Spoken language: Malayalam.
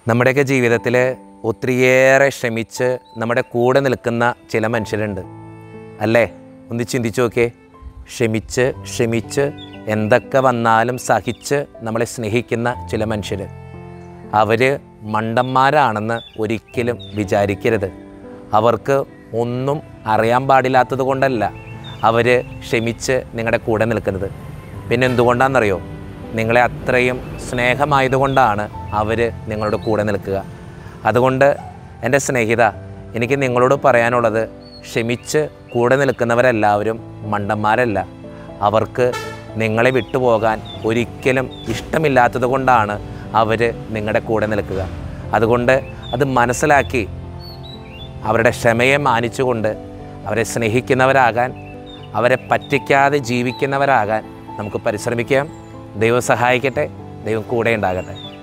നമ്മുടെയൊക്കെ ജീവിതത്തിൽ ഒത്തിരിയേറെ ക്ഷമിച്ച് നമ്മുടെ കൂടെ നിൽക്കുന്ന ചില മനുഷ്യരുണ്ട് അല്ലേ ഒന്ന് ചിന്തിച്ചു നോക്കിയേ ക്ഷമിച്ച് ക്ഷമിച്ച് എന്തൊക്കെ വന്നാലും സഹിച്ച് നമ്മളെ സ്നേഹിക്കുന്ന ചില മനുഷ്യർ അവർ മണ്ടന്മാരാണെന്ന് ഒരിക്കലും വിചാരിക്കരുത് അവർക്ക് ഒന്നും അറിയാൻ പാടില്ലാത്തത് കൊണ്ടല്ല അവർ ക്ഷമിച്ച് നിങ്ങളുടെ കൂടെ നിൽക്കുന്നത് പിന്നെ എന്തുകൊണ്ടാണെന്നറിയോ നിങ്ങളെ അത്രയും സ്നേഹമായതുകൊണ്ടാണ് അവർ നിങ്ങളുടെ കൂടെ നിൽക്കുക അതുകൊണ്ട് എൻ്റെ സ്നേഹിത എനിക്ക് നിങ്ങളോട് പറയാനുള്ളത് ക്ഷമിച്ച് കൂടെ നിൽക്കുന്നവരെല്ലാവരും മണ്ടന്മാരല്ല അവർക്ക് നിങ്ങളെ വിട്ടുപോകാൻ ഒരിക്കലും ഇഷ്ടമില്ലാത്തത് കൊണ്ടാണ് അവർ നിങ്ങളുടെ കൂടെ നിൽക്കുക അതുകൊണ്ട് അത് മനസ്സിലാക്കി അവരുടെ ക്ഷമയെ മാനിച്ചുകൊണ്ട് അവരെ സ്നേഹിക്കുന്നവരാകാൻ അവരെ പറ്റിക്കാതെ ജീവിക്കുന്നവരാകാൻ നമുക്ക് പരിശ്രമിക്കാം ദൈവം സഹായിക്കട്ടെ ദൈവം കൂടെ ഉണ്ടാകട്ടെ